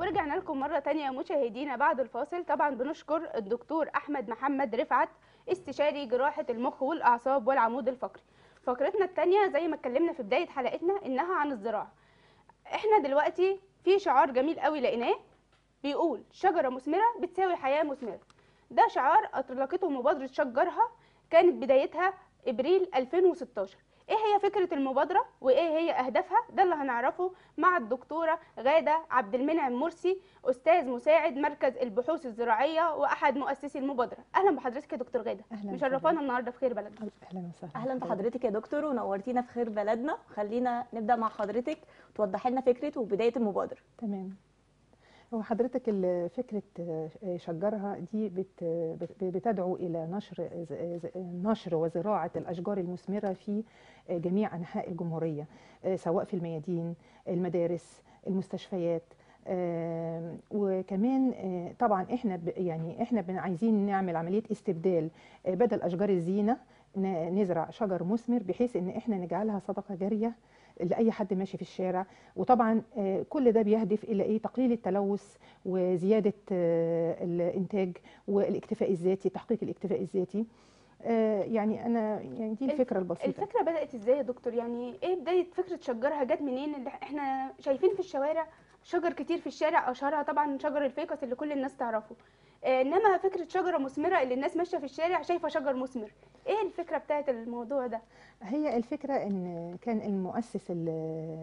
ورجعنا لكم مرة تانية مشاهدينا بعد الفاصل طبعا بنشكر الدكتور أحمد محمد رفعت استشاري جراحة المخ والأعصاب والعمود الفقري فقرتنا التانية زي ما اتكلمنا في بداية حلقتنا إنها عن الزراعة احنا دلوقتي في شعار جميل قوي لقيناه بيقول شجرة مثمرة بتساوي حياة مثمرة ده شعار أطلقته مبادرة شجرها كانت بدايتها ابريل 2016 ايه هي فكره المبادره وايه هي اهدافها ده اللي هنعرفه مع الدكتوره غاده عبد المنعم مرسي استاذ مساعد مركز البحوث الزراعيه واحد مؤسسي المبادره اهلا بحضرتك يا دكتور غاده أهلاً مشرفانا النهارده في خير بلد اهلا وسهلا اهلا بحضرتك يا دكتور ونورتينا في خير بلدنا خلينا نبدا مع حضرتك توضحي لنا فكره وبدايه المبادره تمام هو حضرتك ال- فكره آه، شجرها دي بت بت- بتدعو الى نشر ز- ز- نشر وزراعه الاشجار المثمره في آه، جميع انحاء الجمهوريه آه، سواء في الميادين المدارس المستشفيات آم، وكمان آه، طبعا احنا ب- يعني احنا بن- عايزين نعمل عمليه استبدال آه، بدل اشجار الزينه ن- نزرع شجر مثمر بحيث ان احنا نجعلها صدقه جاريه لاي حد ماشي في الشارع وطبعا آه، كل ده بيهدف الى ايه تقليل التلوث وزياده آه، الانتاج والاكتفاء الذاتي تحقيق الاكتفاء الذاتي آه، يعني انا يعني دي الف- الفكره البسيطه الفكره بدات ازاي يا دكتور يعني ايه بدايه فكره شجرها جت منين اللي احنا شايفين في الشوارع شجر كتير في الشارع اشهرها طبعا شجر الفيكس اللي كل الناس تعرفه آه، انما فكره شجره مثمره اللي الناس ماشيه في الشارع شايفه شجر مثمر ايه الفكره بتاعت الموضوع ده هي الفكرة ان كان المؤسس ال-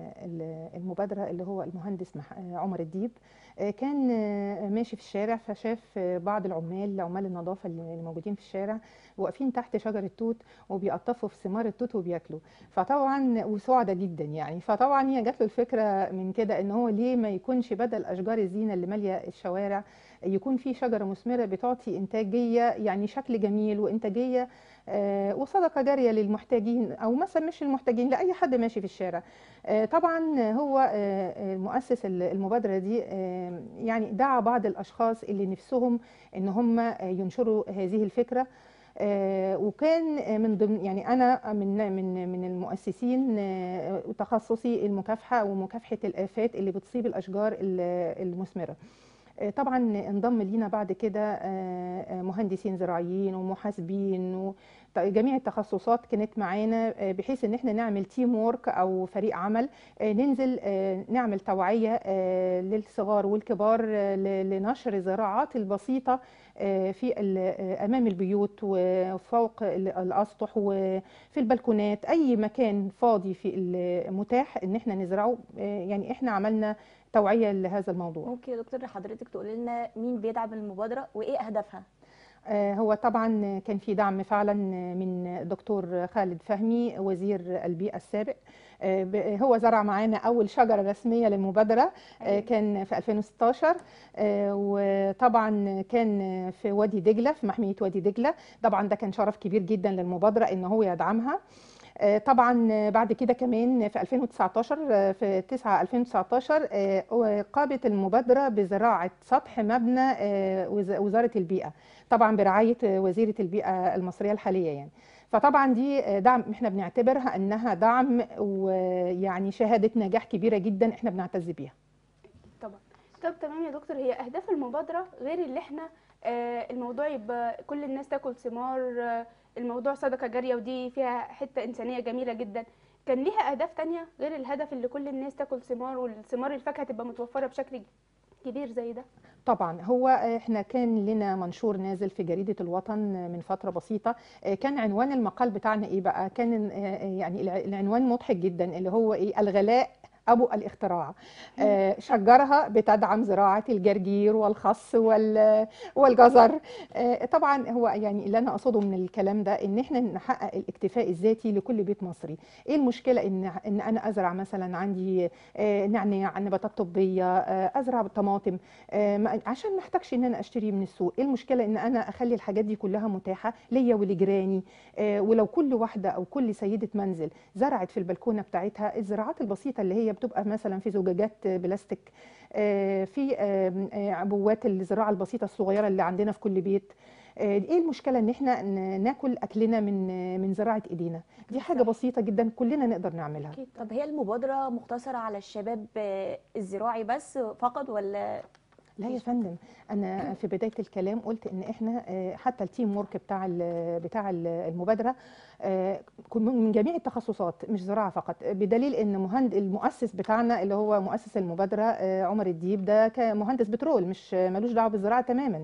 ال- المبادرة اللي هو المهندس مح- عمر الديب آه، كان آه، ماشي في الشارع فشاف آه، بعض العمال عمال النظافة اللي موجودين في الشارع واقفين تحت شجر التوت وبيقطفوا في ثمار التوت وبياكلوا فطبعا وسعدة جدا يعني فطبعا هي جات له الفكرة من كده ان هو ليه ما يكونش بدل اشجار الزينة اللي مالية الشوارع يكون في شجرة مثمرة بتعطي انتاجية يعني شكل جميل وانتاجية آه، وصدقه جاريه للمحتاجين او مثلا مش المحتاجين لاي حد ماشي في الشارع آه، طبعا هو آه، آه، مؤسس ال- المبادره دي آه، يعني دعا بعض الاشخاص اللي نفسهم ان هم آه، ينشروا هذه الفكره آه، وكان آه، من ضمن يعني انا من من من المؤسسين آه، تخصصي المكافحه ومكافحه الافات اللي بتصيب الاشجار ال- المثمره آه، طبعا انضم لينا بعد كده آه، آه، مهندسين زراعيين ومحاسبين و- ط- جميع التخصصات كانت معانا آه، بحيث ان احنا نعمل تيم وورك او فريق عمل آه، ننزل آه، نعمل توعيه آه، للصغار والكبار آه، ل- لنشر الزراعات البسيطه آه، في ال- آه، امام البيوت وفوق ال- الاسطح وفي البلكونات اي مكان فاضي في المتاح ان احنا نزرعه آه، يعني احنا عملنا توعيه لهذا الموضوع ممكن يا دكتور حضرتك تقولي لنا مين بيدعم المبادره وايه اهدافها آه، هو طبعا كان في دعم فعلا من دكتور خالد فهمي وزير البيئة السابق آه، ب- هو زرع معانا أول شجرة رسمية للمبادرة آه، أيوة. كان في 2016 آه، وطبعا كان في وادي دجلة في محمية وادي دجلة طبعا ده كان شرف كبير جدا للمبادرة إن هو يدعمها آه، طبعا بعد كده كمان في 2019 آه، في 9 2019 آه، قامت المبادرة بزراعة سطح مبنى آه، وز- وزارة البيئة طبعا برعايه وزيره البيئه المصريه الحاليه يعني فطبعا دي دعم احنا بنعتبرها انها دعم ويعني شهاده نجاح كبيره جدا احنا بنعتز بيها طبعا طب تمام يا دكتور هي اهداف المبادره غير اللي احنا آه، الموضوع يبقى كل الناس تاكل ثمار آه، الموضوع صدقه جاريه ودي فيها حته انسانيه جميله جدا كان ليها اهداف تانية غير الهدف اللي كل الناس تاكل ثمار والثمار الفاكهه تبقى متوفره بشكل كبير زي ده طبعا هو احنا كان لنا منشور نازل في جريده الوطن من فتره بسيطه آه، كان عنوان المقال بتاعنا ايه بقى كان آه، يعني الع- العنوان مضحك جدا اللي هو ايه الغلاء ابو الاختراع آه، شجرها بتدعم زراعه الجرجير والخس وال- والجزر آه، طبعا هو يعني اللي انا اقصده من الكلام ده ان احنا نحقق الاكتفاء الذاتي لكل بيت مصري ايه المشكله ان ان انا ازرع مثلا عندي آه، نعناع نباتات طبيه آه، ازرع طماطم آه، ما- عشان ما احتاجش ان انا اشتري من السوق ايه المشكله ان انا اخلي الحاجات دي كلها متاحه ليا ولجيراني آه، ولو كل واحده او كل سيده منزل زرعت في البلكونه بتاعتها الزراعات البسيطه اللي هي بتبقى مثلا في زجاجات بلاستيك آه، في آم، آه، عبوات الزراعه البسيطه الصغيره اللي عندنا في كل بيت آه، ايه المشكله ان احنا ن- ناكل اكلنا من من زراعه ايدينا دي حاجه بسيطه جدا كلنا نقدر نعملها اكيد طب هي المبادره مقتصره على الشباب آه، الزراعي بس فقط ولا لا يا فندم انا في بدايه الكلام قلت ان احنا آه، حتى التيم ورك بتاع ال- بتاع ال- المبادره آه، كن- من جميع التخصصات مش زراعه فقط بدليل ان مهند المؤسس بتاعنا اللي هو مؤسس المبادره آه، عمر الديب ده كمهندس بترول مش ملوش دعوه بالزراعه تماما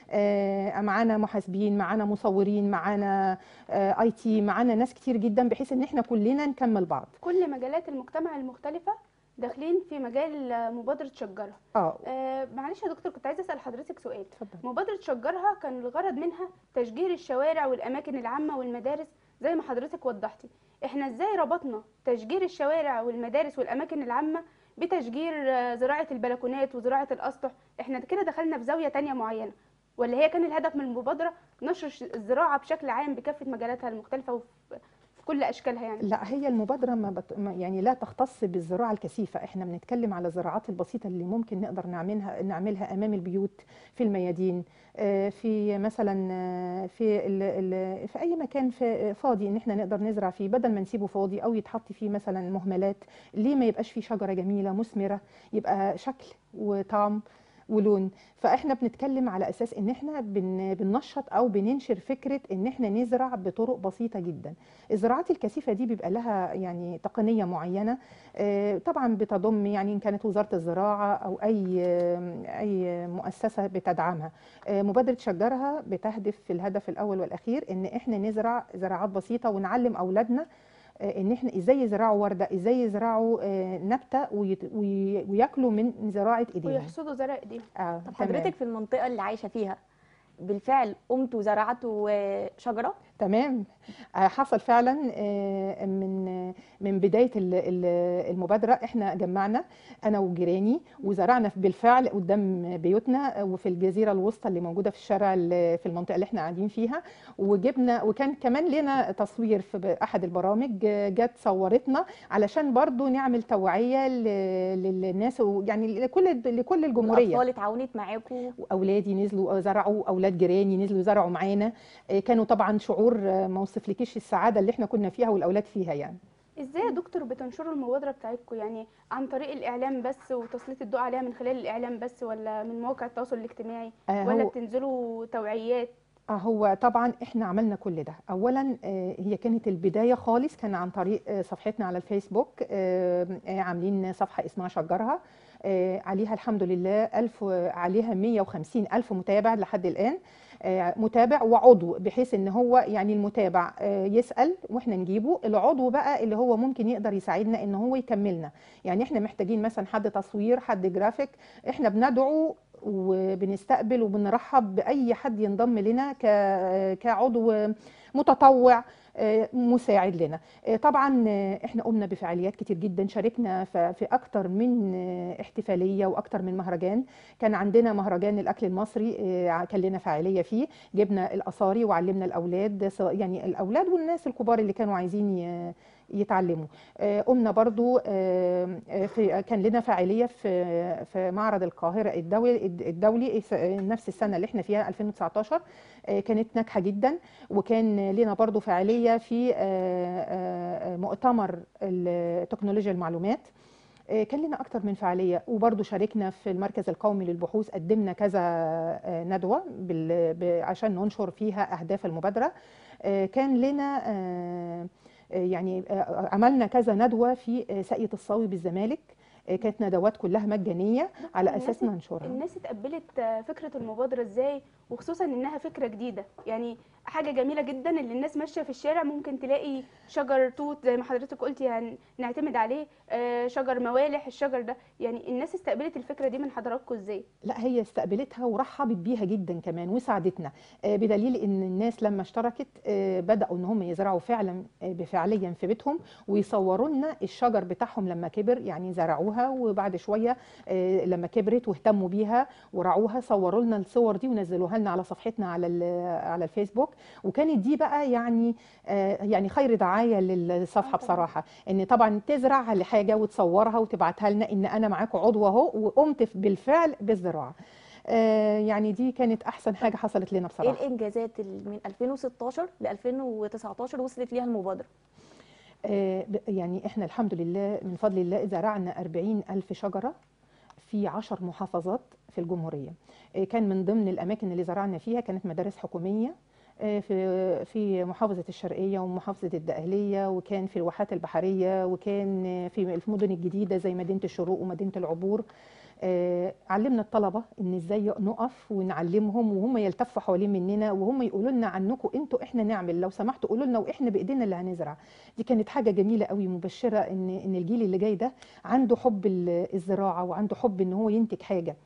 آه، معانا محاسبين معانا مصورين معانا اي تي معانا ناس كتير جدا بحيث ان احنا كلنا نكمل بعض كل مجالات المجتمع المختلفه داخلين في مجال آه، مبادره شجرها اه آه معلش يا دكتور كنت عايزه اسال حضرتك سؤال اتفضل مبادرة شجرها كان الغرض منها تشجير الشوارع والأماكن العامة والمدارس زي ما حضرتك وضحتي احنا ازاي ربطنا تشجير الشوارع والمدارس والأماكن العامة بتشجير آه، زراعة البلكونات وزراعة الأسطح احنا كده دخلنا في زاوية تانية معينة ولا هي كان الهدف من المبادرة نشر الش- الزراعة بشكل عام بكافة مجالاتها المختلفة وفي في كل أشكالها يعني لا هي المبادرة ما بت... ما- يعني لا تختص بالزراعة الكثيفة احنا بنتكلم على الزراعات البسيطة اللي ممكن نقدر نعملها نعملها أمام البيوت في الميادين آه، في مثلا آه، في ال... ال... في أي مكان في فاضي إن احنا نقدر نزرع فيه بدل ما نسيبه فاضي أو يتحط فيه مثلا مهملات ليه ما يبقاش فيه شجرة جميلة مثمرة يبقى شكل وطعم ولون فاحنا بنتكلم على اساس ان احنا بن بننشط او بننشر فكره ان احنا نزرع بطرق بسيطه جدا الزراعات الكثيفه دي بيبقى لها يعني تقنيه معينه آه، طبعا بتضم يعني ان كانت وزاره الزراعه او اي آه، اي مؤسسه بتدعمها آه، مبادره شجرها بتهدف في الهدف الاول والاخير ان احنا نزرع زراعات بسيطه ونعلم اولادنا آه، ان احنا ازاي يزرعوا ورده ازاي يزرعوا آه، نبته ويت- وي- وياكلوا من زراعه ايديهم ويحصدوا زرع ايديهم آه، طب تمام. حضرتك في المنطقه اللي عايشه فيها بالفعل قمتوا زرعتوا آه، شجره تمام آه، حصل فعلا آه، من آه، من بدايه ال- ال- المبادره احنا جمعنا انا وجيراني وزرعنا بالفعل قدام بيوتنا آه، وفي الجزيره الوسطى اللي موجوده في الشارع اللي في المنطقه اللي احنا قاعدين فيها وجبنا وكان كمان لنا تصوير في احد البرامج آه، جت صورتنا علشان برضو نعمل توعيه ل- للناس ويعني لكل لكل الجمهوريه الاطفال اتعاونت معاكم واولادي نزلوا زرعوا اولاد جيراني نزلوا زرعوا معانا آه، كانوا طبعا شعور آه، ما اوصفلكيش السعاده اللي احنا كنا فيها والاولاد فيها يعني ازاي يا دكتور بتنشروا المبادرة بتاعتكم يعني عن طريق الإعلام بس وتسليط الضوء عليها من خلال الإعلام بس ولا من مواقع التواصل الاجتماعي آه، ولا هو بتنزلوا توعيات آه، هو طبعا احنا عملنا كل ده اولا آه، هي كانت البدايه خالص كان عن طريق آه، صفحتنا على الفيسبوك آه، آه، عاملين صفحه اسمها شجرها آه، عليها الحمد لله ألف عليها 150 ألف متابع لحد الآن آه، متابع وعضو بحيث ان هو يعني المتابع آه، يسأل واحنا نجيبه العضو بقى اللي هو ممكن يقدر يساعدنا ان هو يكملنا يعني احنا محتاجين مثلا حد تصوير حد جرافيك احنا بندعو وبنستقبل وبنرحب باي حد ينضم لنا ك- كعضو متطوع آه، مساعد لنا آه، طبعا آه، احنا قمنا بفعاليات كتير جدا شاركنا ف- في اكتر من آه، احتفاليه واكتر من مهرجان كان عندنا مهرجان الاكل المصري آه، كان لنا فعاليه فيه جبنا الاصاري وعلمنا الاولاد سواء- يعني الاولاد والناس الكبار اللي كانوا عايزين ي- يتعلموا آه، قمنا برضو آه، آه، في كان لنا فاعليه في في معرض القاهره الدولي الدولي س- نفس السنه اللي احنا فيها 2019 آه، كانت ناجحه جدا وكان لنا برضو فاعليه في آه، آه، مؤتمر ال- تكنولوجيا المعلومات آه، كان لنا اكتر من فعاليه وبرضو شاركنا في المركز القومي للبحوث قدمنا كذا آه، ندوه بال- ب- عشان ننشر فيها اهداف المبادره آه، كان لنا آه، آه، يعني آه، عملنا كذا ندوه في آه، ساقية الصاوي بالزمالك آه، كانت ندوات كلها مجانيه على الناس اساس ننشرها الناس اتقبلت آه، فكرة المبادرة ازاي وخصوصا انها فكرة جديدة يعني حاجة جميلة جدا اللي الناس ماشية في الشارع ممكن تلاقي شجر توت زي ما حضرتك قلتي هن- نعتمد عليه آه، شجر موالح الشجر ده يعني الناس استقبلت الفكرة دي من حضراتكم ازاي لا هي استقبلتها ورحبت بيها جدا كمان وساعدتنا آه، بدليل ان الناس لما اشتركت آه، بداوا ان هم يزرعوا فعلا آه، بفعليا في بيتهم ويصوروا لنا الشجر بتاعهم لما كبر يعني زرعوها وبعد شويه آه، لما كبرت واهتموا بيها ورعوها صوروا لنا الصور دي ونزلوها لنا على صفحتنا على ال- على الفيسبوك وكانت دي بقى يعني آه، يعني خير دعايه للصفحه طبعاً. بصراحه ان طبعا تزرع لحاجه وتصورها وتبعتها لنا ان انا معاكم عضو اهو وقمت بالفعل بالزراعه آه، يعني دي كانت احسن حاجه حصلت لنا ايه بصراحه الانجازات اللي من 2016 ل 2019 وصلت ليها المبادره آه، ب- يعني احنا الحمد لله من فضل الله زرعنا 40 ألف شجرة في 10 محافظات في الجمهورية آه، كان من ضمن الأماكن اللي زرعنا فيها كانت مدارس حكومية آه، في في محافظة الشرقية ومحافظة الدقهلية وكان في الواحات البحرية وكان آه، في المدن الجديدة زي مدينة الشروق ومدينة العبور آه، علمنا الطلبة ان ازاي نقف ونعلمهم وهم يلتفوا حوالين مننا وهم يقولوا لنا عنكم انتوا احنا نعمل لو سمحتوا قولوا لنا واحنا بايدينا اللي هنزرع دي كانت حاجه جميله قوي مبشره ان ان الجيل اللي جاي ده عنده حب ال- الزراعه وعنده حب ان هو ينتج حاجه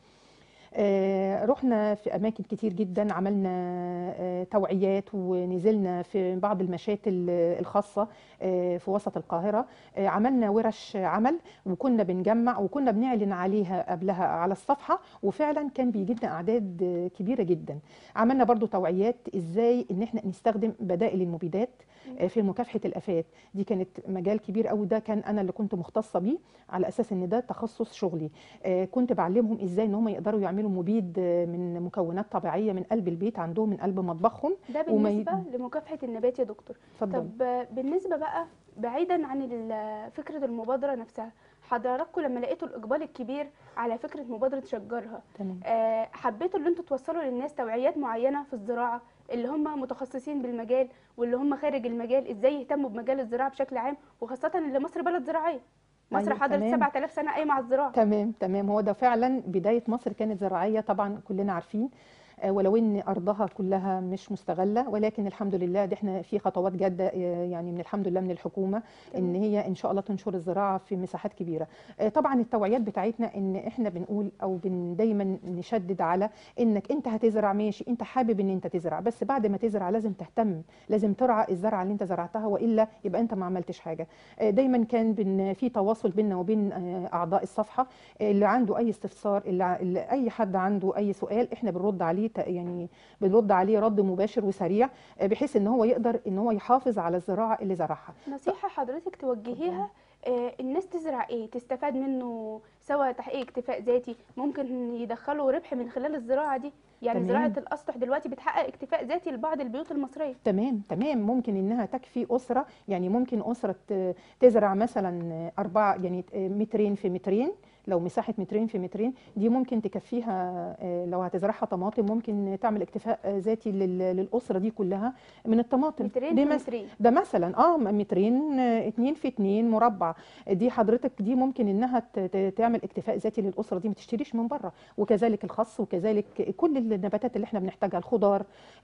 آه، رحنا في اماكن كتير جدا عملنا آه، توعيات ونزلنا في بعض المشاتل آه، الخاصه آه، في وسط القاهره آه، عملنا ورش عمل وكنا بنجمع وكنا بنعلن عليها قبلها على الصفحه وفعلا كان بيجي لنا اعداد آه، كبيره جدا عملنا برضو توعيات ازاي ان احنا نستخدم بدائل المبيدات آه، في مكافحه الافات دي كانت مجال كبير قوي ده كان انا اللي كنت مختصه بيه على اساس ان ده تخصص شغلي آه، كنت بعلمهم ازاي ان هم يقدروا يعملوا مبيد آه، من مكونات طبيعيه من قلب البيت عندهم من قلب مطبخهم ده وما ي- بالنسبه لمكافحه النبات يا دكتور اتفضل طب آه، بالنسبه بقى بعيدا عن ال- فكره المبادره نفسها حضراتكم لما لقيتوا الاقبال الكبير على فكره مبادره شجرها تمام آه، حبيتوا ان انتوا توصلوا للناس توعيات معينه في الزراعه اللي هم متخصصين بالمجال واللي هم خارج المجال ازاي يهتموا بمجال الزراعه بشكل عام وخاصه ان مصر بلد زراعيه مصر أيوة، حضرت تمام. 7000 سنه قايمه على الزراعه تمام تمام هو ده فعلا بدايه مصر كانت زراعيه طبعا كلنا عارفين آه، ولو ان ارضها كلها مش مستغله ولكن الحمد لله ده احنا في خطوات جاده آه، يعني من الحمد لله من الحكومه ان تمام. هي ان شاء الله تنشر الزراعه في مساحات كبيره آه، طبعا التوعيات بتاعتنا ان احنا بنقول او بن دايما نشدد على انك انت هتزرع ماشي انت حابب ان انت تزرع بس بعد ما تزرع لازم تهتم لازم ترعى الزرعه اللي انت زرعتها والا يبقى انت ما عملتش حاجه آه، دايما كان بن في تواصل بيننا وبين آه، اعضاء الصفحه آه، اللي عنده اي استفسار اللي ع- اللي اي حد عنده اي سؤال احنا بنرد عليه ت- يعني بنرد عليه رد مباشر وسريع آه، بحيث ان هو يقدر ان هو يحافظ على الزراعه اللي زرعها نصيحة حضرتك توجهيها آه، الناس تزرع ايه تستفاد منه سواء تحقيق اكتفاء ذاتي ممكن يدخلوا ربح من خلال الزراعة دي يعني تمام. زراعة الأسطح دلوقتي بتحقق اكتفاء ذاتي لبعض البيوت المصرية تمام تمام ممكن انها تكفي اسره يعني ممكن اسره ت- تزرع مثلا اربعه يعني مترين في مترين لو مساحه مترين في مترين دي ممكن تكفيها آه، لو هتزرعها طماطم ممكن تعمل اكتفاء آه، ذاتي لل- للاسره دي كلها من الطماطم مترين دي في مس- مترين ده مثلا اه مترين آه، اتنين في اتنين مربع دي حضرتك دي ممكن انها ت- ت- تعمل اكتفاء ذاتي للاسره دي ما تشتريش من بره وكذلك الخس وكذلك كل النباتات اللي احنا بنحتاجها الخضار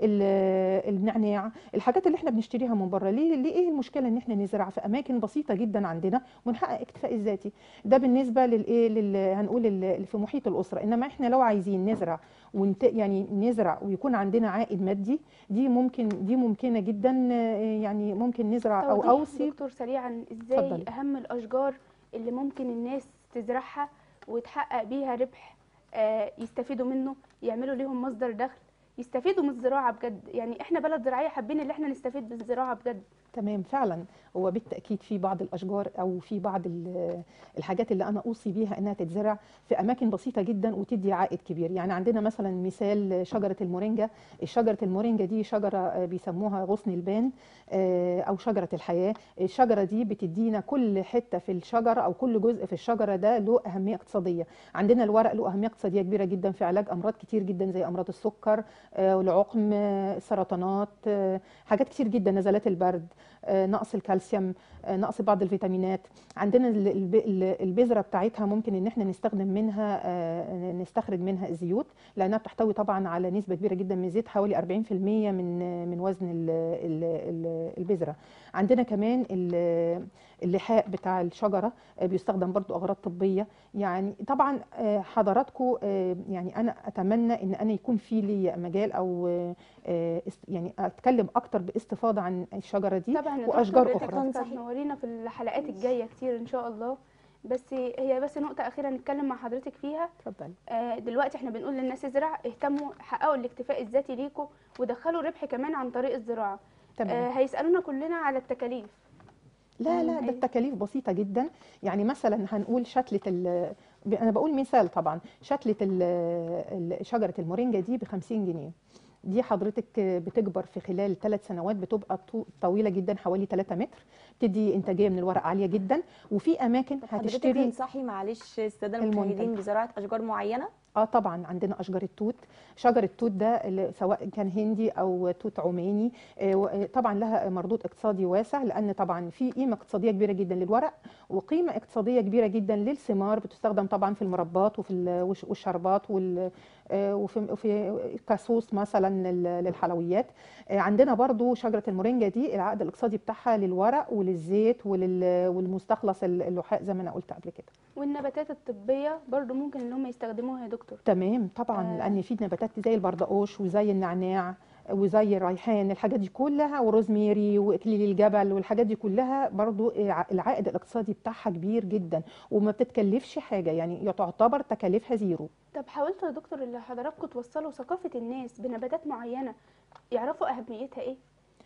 ال- النعناع الحاجات اللي احنا بنشتريها من بره ليه ليه ايه المشكله ان احنا نزرع في اماكن بسيطه جدا عندنا ونحقق اكتفاء الذاتي ده بالنسبه للايه لل هنقول ال- في محيط الاسره انما احنا لو عايزين نزرع ونت يعني نزرع ويكون عندنا عائد مادي دي ممكن دي ممكنه جدا آه، يعني ممكن نزرع او توضيح اوصي دكتور سريعا ازاي اتفضلي. أهم الأشجار اللي ممكن الناس تزرعها وتحقق بيها ربح آه، يستفيدوا منه يعملوا ليهم مصدر دخل يستفيدوا من الزراعة بجد يعني احنا بلد زراعية حابين ان احنا نستفيد بالزراعة بجد تمام فعلا هو بالتاكيد في بعض الاشجار او في بعض ال- الحاجات اللي انا اوصي بيها انها تتزرع في اماكن بسيطه جدا وتدي عائد كبير يعني عندنا مثلا مثال شجره المورينجا شجره المورينجا دي شجره آه، بيسموها غصن البان آه، او شجره الحياه الشجره دي بتدينا كل حته في الشجره او كل جزء في الشجره ده له اهميه اقتصاديه عندنا الورق له اهميه اقتصاديه كبيره جدا في علاج امراض كتير جدا زي امراض السكر آه، والعقم آه، السرطانات آه، حاجات كتير جدا نزلات البرد آه، نقص الكالسيوم آه، نقص بعض الفيتامينات عندنا ال- الب- ال- البذره بتاعتها ممكن ان احنا نستخدم منها آه، نستخرج منها الزيوت لانها بتحتوي طبعا على نسبه كبيره جدا من الزيت حوالي 40% من من وزن ال- ال- ال- البذره عندنا كمان ال- اللحاء بتاع الشجره آه، بيستخدم برضو اغراض طبيه يعني طبعا آه، حضراتكم آه، يعني انا اتمنى ان انا يكون في لي مجال او آه، آه، است- يعني اتكلم اكتر باستفاضه عن الشجره دي طبعا يا وأشجار دكتور أخرى. حضرتك هتنورينا في الحلقات الجايه كتير ان شاء الله بس هي بس نقطه اخيره نتكلم مع حضرتك فيها اتفضلي آه، دلوقتي احنا بنقول للناس ازرع اهتموا حققوا الاكتفاء الذاتي ليكم ودخلوا ربح كمان عن طريق الزراعه تمام آه، هيسالونا كلنا على التكاليف لا لا مم. ده التكاليف بسيطة جدا يعني مثلا هنقول شتلة ال- ب- انا بقول مثال طبعا شتله ال- ال- شجره المورينجا دي ب 50 جنيه دي حضرتك بتكبر في خلال ثلاث سنوات بتبقى طو- طويله جدا حوالي 3 متر بتدي انتاجيه من الورق عاليه جدا وفي اماكن حضرتك هتشتري تنصحي معلش الساده المنتج. المشاهدين بزراعه اشجار معينه اه طبعا عندنا اشجار التوت شجر التوت ده اللي سواء كان هندي او توت عماني آه، و- آه، طبعا لها مردود اقتصادي واسع لان طبعا في قيمه اقتصاديه كبيره جدا للورق وقيمه اقتصاديه كبيره جدا للثمار بتستخدم طبعا في المربات وفي ال- والش- والشربات وال آه، وفي وفي كصوص مثلا لل- للحلويات آه، عندنا برضو شجره المورينجا دي العائد الاقتصادي بتاعها للورق وللزيت ولل- والمستخلص اللحاء زي ما انا قلت قبل كده والنباتات الطبيه برضو ممكن ان هم يستخدموها يا دكتور تمام طبعا آه. آه. لان في نباتات زي البردقوش وزي النعناع وزي الريحان الحاجات دي كلها وروزميري واكليل الجبل والحاجات دي كلها برضو الع- العائد الاقتصادي بتاعها كبير جدا وما بتتكلفش حاجه يعني تعتبر تكاليفها زيرو طب حاولتوا يا دكتور اللي حضراتكم توصلوا ثقافه الناس بنباتات معينه يعرفوا اهميتها ايه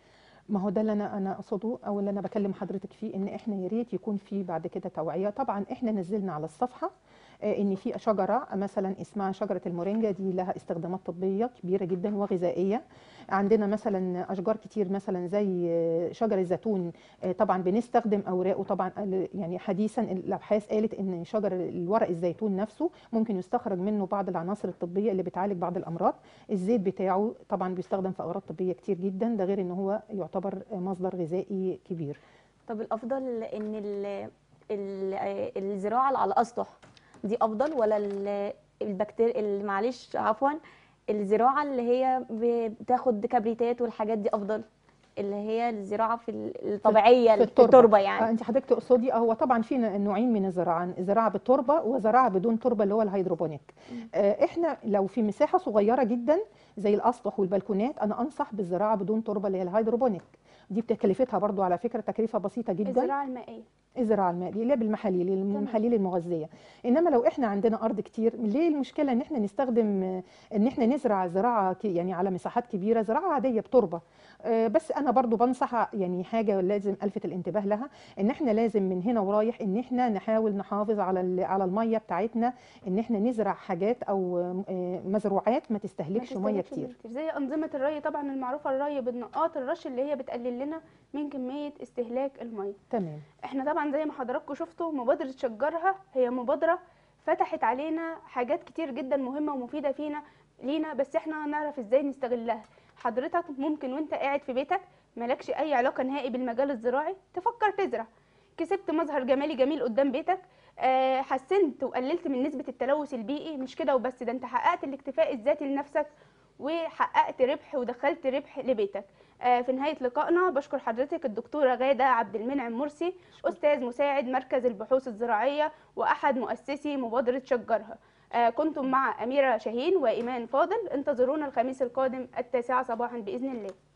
ما هو ده اللي انا انا اقصده او اللي انا بكلم حضرتك فيه ان احنا يا ريت يكون في بعد كده توعيه طبعا احنا نزلنا على الصفحه آه، ان في شجره مثلا اسمها شجره المورينجا دي لها استخدامات طبيه كبيره جدا وغذائيه عندنا مثلا اشجار كتير مثلا زي آه، شجر الزيتون آه، طبعا بنستخدم اوراقه طبعا قال- يعني حديثا الابحاث قالت ان شجر الورق الزيتون نفسه ممكن يستخرج منه بعض العناصر الطبيه اللي بتعالج بعض الامراض الزيت بتاعه طبعا بيستخدم في اغراض طبيه كتير جدا ده غير ان هو يعتبر مصدر غذائي كبير طب الافضل ان ال ال الزراعه اللي على الاسطح دي افضل ولا ال- البكتير معلش عفوا الزراعه اللي هي بتاخد كبريتات والحاجات دي افضل اللي هي الزراعه في ال- الطبيعيه في في التربه يعني آه، انت حضرتك تقصدي اه هو طبعا في ن- نوعين من الزراعه زراعه بالتربه وزراعه بدون تربه اللي هو الهيدروبونيك آه، احنا لو في مساحه صغيره جدا زي الاسطح والبلكونات انا انصح بالزراعه بدون تربه اللي هي الهيدروبونيك دي بتكلفتها برضو على فكره تكلفه بسيطه جدا الزراعه المائيه الزراعه المائيه اللي هي بالمحاليل المحاليل المغذيه انما لو احنا عندنا ارض كتير ليه المشكله ان احنا نستخدم آه، ان احنا نزرع زراعه ك- يعني على مساحات كبيره زراعه عاديه بتربه آه، بس انا برضو بنصح يعني حاجه لازم الفت الانتباه لها ان احنا لازم من هنا ورايح ان احنا نحاول نحافظ على ال- على الميه بتاعتنا ان احنا نزرع حاجات او آه، مزروعات ما تستهلكش ما ميه تستهلكش كتير زي انظمه الري طبعا المعروفه الري بالنقاط الرش اللي هي بتقلل لنا من كميه استهلاك الميه تمام احنا طبعا زي ما حضراتكم شفتوا مبادره شجرها هي مبادره فتحت علينا حاجات كتير جدا مهمه ومفيده فينا لينا بس احنا نعرف ازاي نستغلها حضرتك ممكن وانت قاعد في بيتك مالكش اي علاقه نهائي بالمجال الزراعي تفكر تزرع كسبت مظهر جمالي جميل قدام بيتك آه، حسنت وقللت من نسبه التلوث البيئي مش كده وبس ده انت حققت الاكتفاء الذاتي لنفسك وحققت ربح ودخلت ربح لبيتك آه، في نهايه لقائنا بشكر حضرتك الدكتوره غاده عبد المنعم مرسي استاذ مساعد مركز البحوث الزراعيه واحد مؤسسي مبادره شجرها آه، كنتم مع اميره شاهين وايمان فاضل انتظرونا الخميس القادم التاسعه صباحا باذن الله